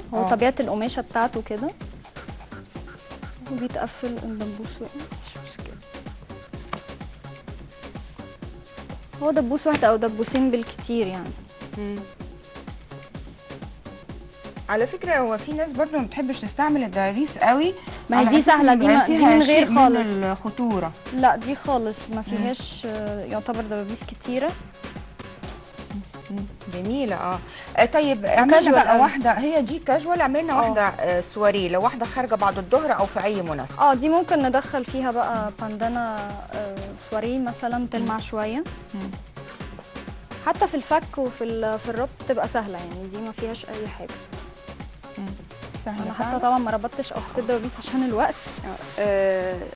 هو آه. طبيعه القماشه بتاعته كده وبيتقفل الدبوس وقع مش مشكله هو دبوس واحد او دبوسين بالكتير يعني على فكره هو في ناس برضو ما بتحبش تستعمل الدبابيس قوي ما هي على دي أساس سهلة، إن دي بيبقى ما- دي فيها من غير شيء خالص. من الخطوره لا دي خالص ما فيهاش آه، يعتبر دبابيس كتيره جميله اه آه، طيب اعملنا كاجوال بقى قوي. واحده هي دي كاجوال عملنا آه. واحده آه، سواريه لو واحده خارجه بعد الظهر او في اي مناسبه اه دي ممكن ندخل فيها بقى باندانا آه، سواريه مثلا تلمع شويه مم. حتى في الفك وفي ال- في الربط تبقى سهله يعني دي ما فيهاش اي حاجه سهله انا حتى فعلا. طبعا ما ربطتش او حطيت دبابيس عشان الوقت آه،